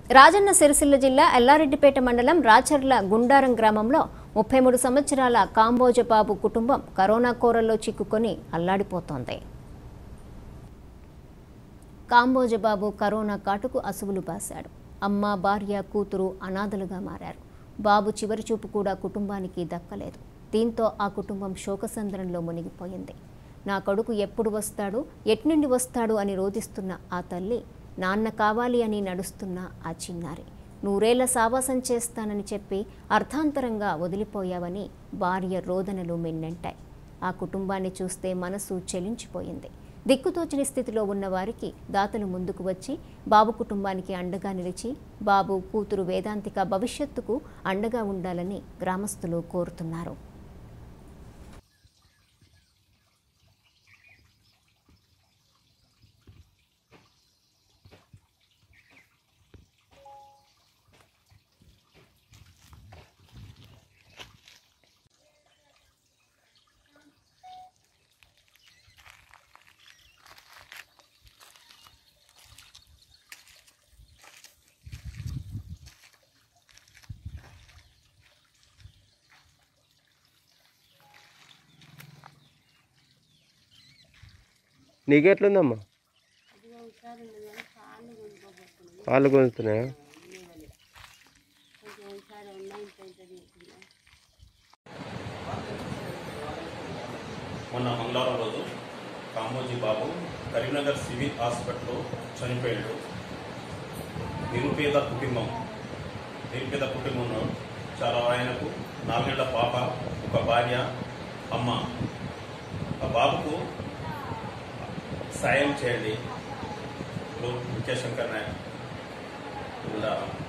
రాజన్న సిరిసిల్ల జిల్లా ఎల్లారెడ్డిపేట మండలం రాచర్ల గుండారం గ్రామంలో ముప్పై మూడు సంవత్సరాల కాంబోజబాబు కుటుంబం కరోనా కోరల్లో చిక్కుకొని అల్లాడిపోతోంది కాంబోజబాబు కరోనా కాటుకు అసువులు బాశాడు అమ్మ భార్య కూతురు అనాథలుగా మారారు బాబు చివరి చూపు కూడా కుటుంబానికి దక్కలేదు దీంతో ఆ కుటుంబం శోకసంద్రంలో మునిగిపోయింది నా కొడుకు ఎప్పుడు వస్తాడు ఎట్నుండి వస్తాడు అని రోధిస్తున్న ఆ తల్లి నాన్న కావాలి అని నడుస్తున్న ఆ చిన్నారి నూరేళ్ల సావాసం చేస్తానని చెప్పి అర్థాంతరంగా వదిలిపోయావని భార్య రోదనలు మిన్నంటాయి ఆ కుటుంబాన్ని చూస్తే మనసు చెలించిపోయింది దిక్కుతోచని స్థితిలో ఉన్న వారికి దాతలు ముందుకు వచ్చి బాబు కుటుంబానికి అండగా నిలిచి బాబు కూతురు వేదాంతిక భవిష్యత్తుకు అండగా ఉండాలని గ్రామస్తులు కోరుతున్నారు నీకెట్లుందమ్మా పాలు కొనుస్తున్నాయా మొన్న మంగళవారం రోజు కామోజీ బాబు కరీంనగర్ సివిల్ హాస్పిటల్లో చనిపోయాడు నిరుపేద కుటుంబం నిరుపేద కుటుంబంలో చాలా ఆయనకు నాలుగేళ్ల పాప ఒక భార్య అమ్మ ఆ బాబుకు సాయం చేయండి ఇప్పుడు విద్యాశంకర్ నాయక్ ఇలా